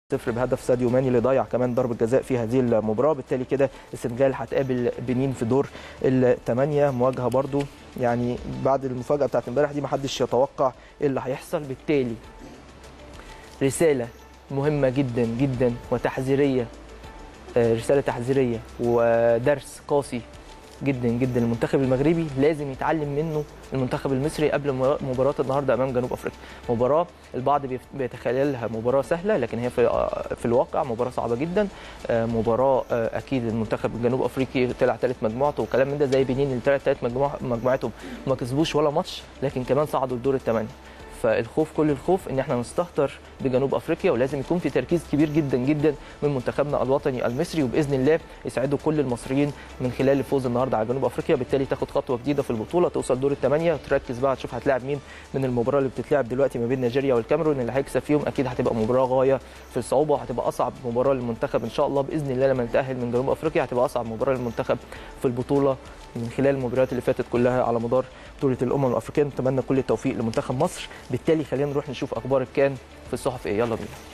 صفر بهدف ساديو ماني اللي ضيع كمان ضربه جزاء في هذه المباراه بالتالي كده السنغال هتقابل بنين في دور الثمانيه مواجهه برضو يعني بعد المفاجاه بتاعت امبارح دي محدش يتوقع ايه اللي هيحصل بالتالي رساله مهمه جدا جدا وتحذيريه آه، رساله تحذيريه ودرس قاسي جدا جدا المنتخب المغربي لازم يتعلم منه المنتخب المصري قبل م- مباراه النهارده امام جنوب افريقيا مباراه البعض بيف- بيتخيلها مباراه سهله لكن هي في آه، في الواقع مباراه صعبه جدا آه، مباراه آه، اكيد المنتخب الجنوب افريقي طلع ثالث مجموعته وكلام من ده زي بنين اللي طلع ثالث مجموعه مجموعتهم ما كسبوش ولا ماتش لكن كمان صعدوا لدور الثمانيه فالخوف كل الخوف ان احنا نستهتر بجنوب افريقيا ولازم يكون في تركيز كبير جدا جدا من منتخبنا الوطني المصري وباذن الله يسعدوا كل المصريين من خلال الفوز النهارده على جنوب افريقيا بالتالي تاخد خطوه جديده في البطوله توصل دور الثمانيه وتركز بقى تشوف هتلاعب مين من المباراه اللي بتتلعب دلوقتي ما بين نيجيريا والكاميرون اللي هيكسب فيهم اكيد هتبقى مباراه غايه في الصعوبه وهتبقى اصعب مباراه للمنتخب ان شاء الله باذن الله لما نتاهل من جنوب افريقيا هتبقى اصعب مباراه للمنتخب في البطوله من خلال المباريات اللي فاتت كلها على مدار بطوله الامم الافريقيه نتمنى كل التوفيق لمنتخب مصر بالتالي خلينا نروح نشوف اخبار الكان في الصحف ايه يلا بينا